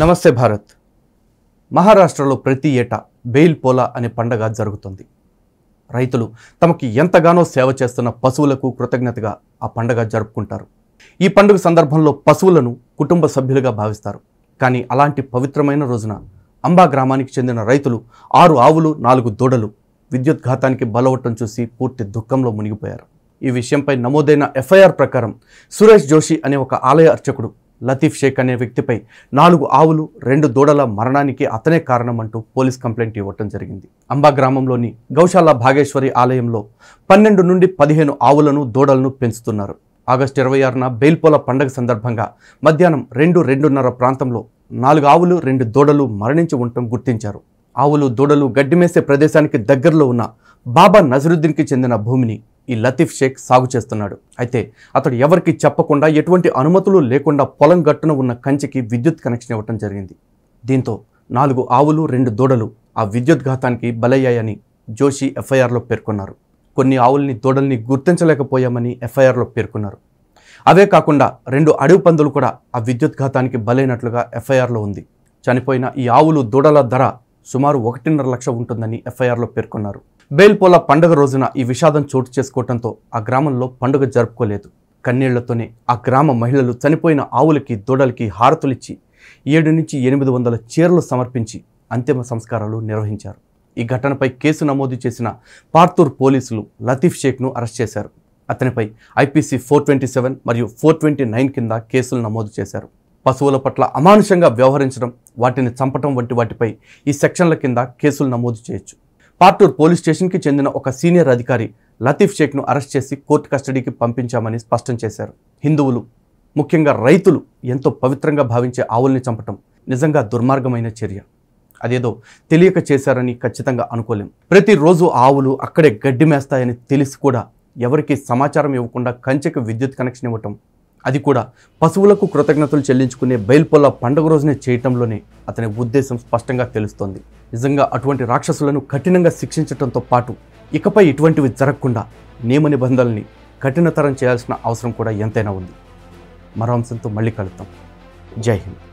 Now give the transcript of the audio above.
నమస్తే భారత్ మహారాష్ట్రలో ప్రతి ఏటా బెయిల్ పోలా అనే పండగ జరుగుతుంది రైతులు తమకి ఎంతగానో సేవ చేస్తున్న పశువులకు కృతజ్ఞతగా ఆ పండగ జరుపుకుంటారు ఈ పండుగ సందర్భంలో పశువులను కుటుంబ సభ్యులుగా భావిస్తారు కానీ అలాంటి పవిత్రమైన రోజున అంబా గ్రామానికి చెందిన రైతులు ఆరు ఆవులు నాలుగు దూడలు విద్యుత్ ఘాతానికి బలవటం చూసి పూర్తి దుఃఖంలో మునిగిపోయారు ఈ విషయంపై నమోదైన ఎఫ్ఐఆర్ ప్రకారం సురేష్ జోషి అనే ఒక ఆలయ అర్చకుడు లతీఫ్ షేక్ అనే వ్యక్తిపై నాలుగు ఆవులు రెండు దూడల మరణానికి అతనే కారణమంటూ పోలీస్ కంప్లైంట్ ఇవ్వటం జరిగింది అంబా గ్రామంలోని గౌశాల భాగేశ్వరి ఆలయంలో పన్నెండు నుండి పదిహేను ఆవులను దూడలను పెంచుతున్నారు ఆగస్టు ఇరవై ఆరున బెయిల్పోల పండగ సందర్భంగా మధ్యాహ్నం రెండు రెండున్నర ప్రాంతంలో నాలుగు ఆవులు రెండు దూడలు మరణించి ఉండటం గుర్తించారు ఆవులు దూడలు గడ్డిమేసే ప్రదేశానికి దగ్గరలో ఉన్న బాబా నజరుద్దీన్కి చెందిన భూమిని ఈ లతీఫ్ షేక్ సాగు చేస్తున్నాడు అయితే అతడు ఎవరికి చెప్పకుండా ఎటువంటి అనుమతులు లేకుండా పొలం గట్టున ఉన్న కంచెకి విద్యుత్ కనెక్షన్ ఇవ్వటం జరిగింది దీంతో నాలుగు ఆవులు రెండు దూడలు ఆ విద్యుత్ ఘాతానికి బలయ్యాయని జోషి ఎఫ్ఐఆర్లో పేర్కొన్నారు కొన్ని ఆవుల్ని దూడల్ని గుర్తించలేకపోయామని ఎఫ్ఐఆర్లో పేర్కొన్నారు అవే కాకుండా రెండు అడవి పందులు కూడా ఆ విద్యుత్ ఘాతానికి బలైనట్లుగా ఎఫ్ఐఆర్లో ఉంది చనిపోయిన ఈ ఆవులు దూడల ధర సుమారు ఒకటిన్నర లక్ష ఉంటుందని ఎఫ్ఐఆర్లో పేర్కొన్నారు బేల్పోల పండుగ రోజున ఈ విషాదం చోటు చేసుకోవడంతో ఆ గ్రామంలో పండుగ జరుపుకోలేదు కన్నీళ్లతోనే ఆ గ్రామ మహిళలు చనిపోయిన ఆవులకి దూడలకి హారతులిచ్చి ఏడు నుంచి ఎనిమిది వందల చీరలు సమర్పించి అంతిమ సంస్కారాలు నిర్వహించారు ఈ ఘటనపై కేసు నమోదు చేసిన పార్తూర్ పోలీసులు లతీఫ్ షేక్ను అరెస్ట్ చేశారు అతనిపై ఐపీసీ ఫోర్ ట్వంటీ సెవెన్ మరియు ఫోర్ ట్వంటీ నైన్ కింద కేసులు నమోదు చేశారు పశువుల పట్ల అమానుషంగా వ్యవహరించడం వాటిని చంపటం వంటి వాటిపై ఈ సెక్షన్ల కింద కేసులు నమోదు చేయొచ్చు పార్టూర్ పోలీస్ స్టేషన్కి చెందిన ఒక సీనియర్ అధికారి లతీఫ్ షేక్ను అరెస్ట్ చేసి కోర్టు కస్టడీకి పంపించామని స్పష్టం చేశారు హిందువులు ముఖ్యంగా రైతులు ఎంతో పవిత్రంగా భావించే ఆవుల్ని చంపటం నిజంగా దుర్మార్గమైన చర్య అదేదో తెలియక చేశారని ఖచ్చితంగా అనుకోలేం ప్రతిరోజు ఆవులు అక్కడే గడ్డి మేస్తాయని తెలిసి కూడా ఎవరికి సమాచారం ఇవ్వకుండా కంచెకు విద్యుత్ కనెక్షన్ ఇవ్వటం అది కూడా పశువులకు కృతజ్ఞతలు చెల్లించుకునే బయల్పొల్ల పండుగ రోజునే చేయటంలోనే అతని ఉద్దేశం స్పష్టంగా తెలుస్తోంది నిజంగా అటువంటి రాక్షసులను కఠినంగా శిక్షించడంతో పాటు ఇకపై ఇటువంటివి జరగకుండా నియమ నిబంధనల్ని కఠినతరం చేయాల్సిన అవసరం కూడా ఎంతైనా ఉంది మరో అంశంతో మళ్ళీ కలుద్దాం జై హింద్